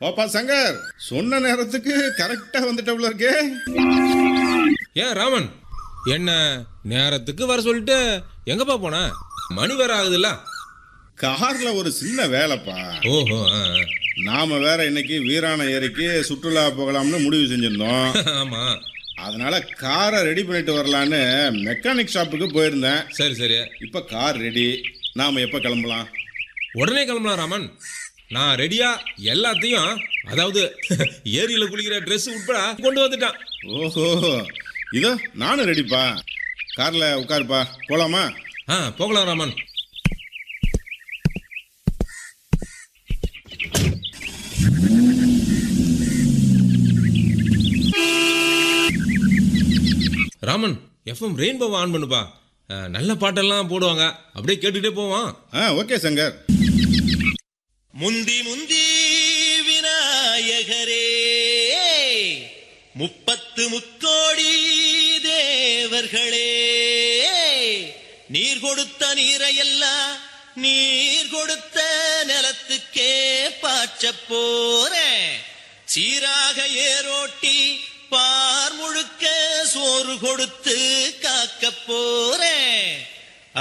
ஓப்பா சங்கர் சொன்ன நேரத்துக்கு கரெக்டா வந்துட்டவுல இருக்கே ஏன் ராமன் என்ன நேரத்துக்கு வர சொல்லிட்டு எங்கப்பா போன மணி வேற ஆகுதுல்ல கார்ல ஒரு சின்ன வேலைப்பா ஓஹோ ஆ, நாம வேற இன்னைக்கு வீராண ஏரிக்கு சுற்றுலா போகலாம்னு முடிவு செஞ்சிருந்தோம் ஆ. ஆமா அதனால காரை ரெடி பண்ணிட்டு வரலான்னு மெக்கானிக் ஷாப்புக்கு போயிருந்தேன் சரி சரி இப்ப கார் ரெடி நாம எப்ப கிளம்பலாம் உடனே கிளம்பலாம் ராமன் நான் ரெடியா எல்லாத்தையும் அதாவது ஏரியில குளிக்கிற Dress உட்பட கொண்டு வந்துட்டான் ஓஹோ இதோ நானும் ரெடிப்பா கார்ல உட்காருப்பா போலாமா ஆ போகலாம் ராமன் ராமன் எஃப்எம் ரெயின்போவை ஆன் பண்ணுப்பா அஹ், நல்ல பாட்டெல்லாம் போடுவாங்க அப்படியே கேட்டுட்டே போவான் ஆ ஓகே சங்கர் முந்தி முந்தி விநாயகரே முப்பத்து முக்கோடி தேவர்களே நீர் கொடுத்த நீரையெல்லாம் நீர் கொடுத்த நிலத்துக்கே பாய்ச்சப் போறேன் சீராக ஏரோட்டி பார் முழுக்க சோறு கொடுத்து